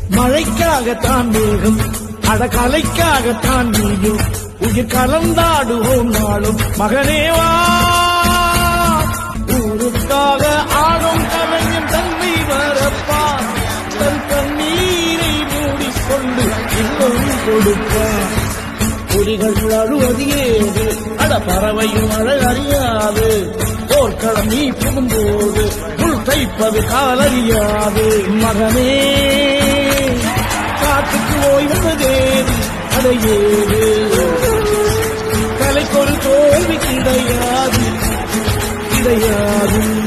மழைக்காகத்தான் மேகம் அடகலைக்காகத்தான் நீயும் உயிர் கலந்தாடுவோம் நாளும் மகனேவா ஊருக்காக ஆடும் கலைஞன் தன்னை வரப்பான் தன் கண்ணீரை மூடிக்கொண்டு இன்னும் கொடுப்பான் புலிகள் அழுவது ஏது அட பறவையும் அழ அறியாது போர்க்களம் நீ புகும்போது புல் தைப்பது காலறியாது மகனே காற்றுக்கு ஓய்வதேது அடையேது கலைக்கொரு தோல்வி கிடையாது கிடையாது